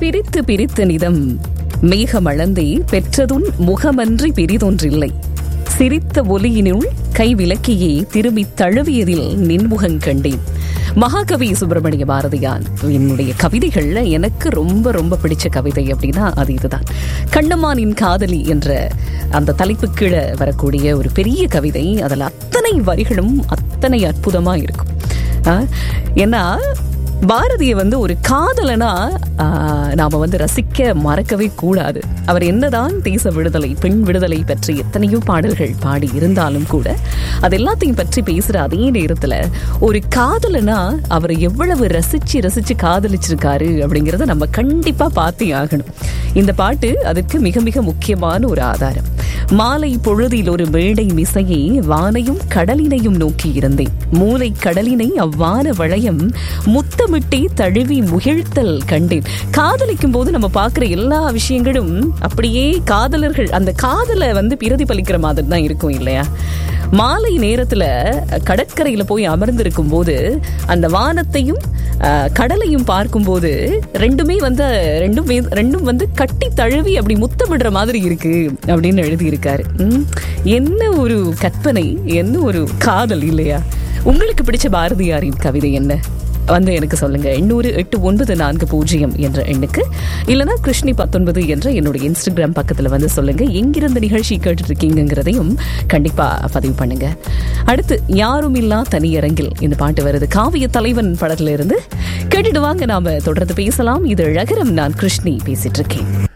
பிரித்து பிரித்து நிதம் மேகமளந்தே பெற்றதுன் முகமன்றி பிரிதொன்றில்லை சிரித்த ஒலியினுள் கை விளக்கியே திரும்பி தழுவியதில் நின்முகங் கண்டேன் மகாகவி சுப்பிரமணிய பாரதியார் என்னுடைய கவிதைகள்ல எனக்கு ரொம்ப ரொம்ப பிடிச்ச கவிதை அப்படின்னா அது இதுதான் கண்ணம்மானின் காதலி என்ற அந்த தலைப்பு கீழே வரக்கூடிய ஒரு பெரிய கவிதை அதில் அத்தனை வரிகளும் அத்தனை அற்புதமா இருக்கும் ஆ, ஏன்னா பாரதியை வந்து ஒரு காதலனா ஆ, நாம வந்து ரசிக்க மறக்கவே கூடாது அவர் என்னதான் தேச விடுதலை பெண் விடுதலை பற்றி எத்தனையோ பாடல்கள் பாடி இருந்தாலும் கூட அது எல்லாத்தையும் பற்றி பேசுற அதே நேரத்துல ஒரு காதலனா அவரை எவ்வளவு ரசிச்சு ரசிச்சு காதலிச்சிருக்காரு அப்படிங்கறத நம்ம கண்டிப்பா பார்த்தே ஆகணும் இந்த பாட்டு அதுக்கு மிக மிக முக்கியமான ஒரு ஆதாரம் மாலை பொழுதில் ஒரு மேடை மிசையை வானையும் கடலினையும் நோக்கி இருந்தேன் மூளை கடலினை அவ்வான வளையம் முத்தமிட்டே தழுவி முகிழ்த்தல் கண்டேன் காதலிக்கும் போது நம்ம பார்க்குற எல்லா விஷயங்களும் அப்படியே காதலர்கள் அந்த காதலை வந்து பிரதிபலிக்கிற மாதிரி தான் இருக்கும் இல்லையா மாலை நேரத்துல கடற்கரையில போய் அமர்ந்திருக்கும் போது அந்த வானத்தையும் அஹ், கடலையும் பார்க்கும்போது ரெண்டுமே வந்து ரெண்டும் வே- ரெண்டும் வந்து கட்டி தழுவி அப்படி முத்தமிடுற மாதிரி இருக்கு அப்படின்னு எழுதியிருக்காரு ம், என்ன ஒரு கற்பனை என்ன ஒரு காதல் இல்லையா உங்களுக்கு பிடிச்ச பாரதியாரின் கவிதை என்ன வந்து எனக்கு சொல்லுங்க எண்ணூறு எட்டு ஒன்பது நான்கு பூஜ்ஜியம் என்ற எண்ணுக்கு இல்லைனா கிருஷ்ணி பத்தொன்பது என்ற என்னுடைய இன்ஸ்டாகிராம் பக்கத்துல வந்து சொல்லுங்க எங்கிருந்த நிகழ்ச்சி கேட்டுட்டு இருக்கீங்கிறதையும் கண்டிப்பா பதிவு பண்ணுங்க அடுத்து யாரும் இல்லா தனியரங்கில் இந்த பாட்டு வருது காவிய தலைவன் படத்துல இருந்து கேட்டுட்டு வாங்க நாம தொடர்ந்து பேசலாம் இது அழகரம் நான் கிருஷ்ணி பேசிட்டு இருக்கேன்